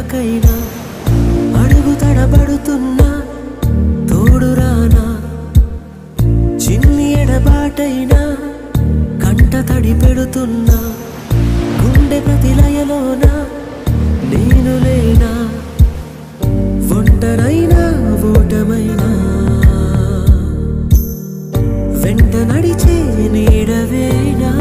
కొరకైనా అడుగు తడబడుతున్నా తోడురానా చిన్ని ఎడబాటైనా కంట తడి పెడుతున్నా గుండె ప్రతిలయలోన నేను లేనా ఒంటరైనా ఓటమైనా వెంట నడిచే నీడవేనా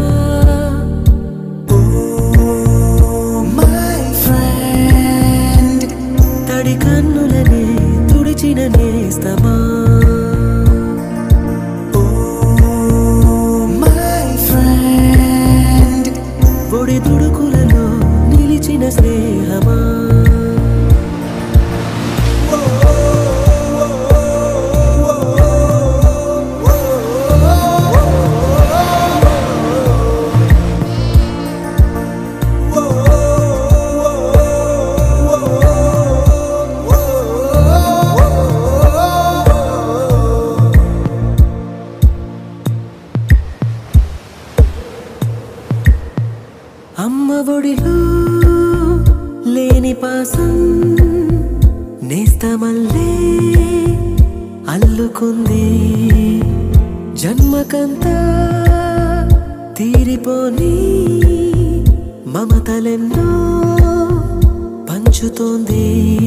My friend, తడి కన్నులనే తుడిచిన నేస్తమా my friend, పొడి తుడుకులలో నిలిచిన స్నేహమా అమ్మ ఒడిలో లేని పాసం నేస్తమల్లే అల్లుకుంది జన్మకంతా తీరిపోని మమతలెన్నో పంచుతోంది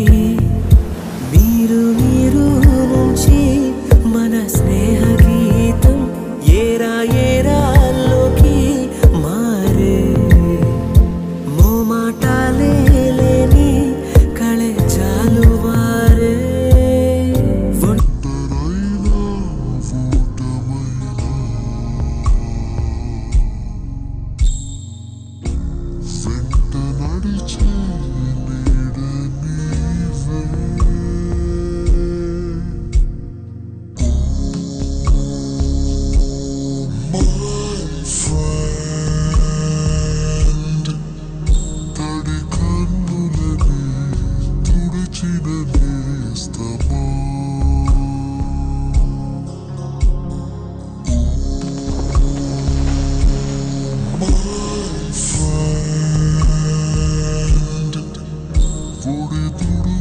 మీరు మీరు నుంచి మన స్నేహ గీతం ఏరా ఏరాల్లోకి మారే మోమాటాలే లేని కళే చాలు వారే ఒంట వెంట నడిచే నీడ నీవే My friend తడి కన్నులని తుడిచిన నేస్తమా My friend పొడి తుడు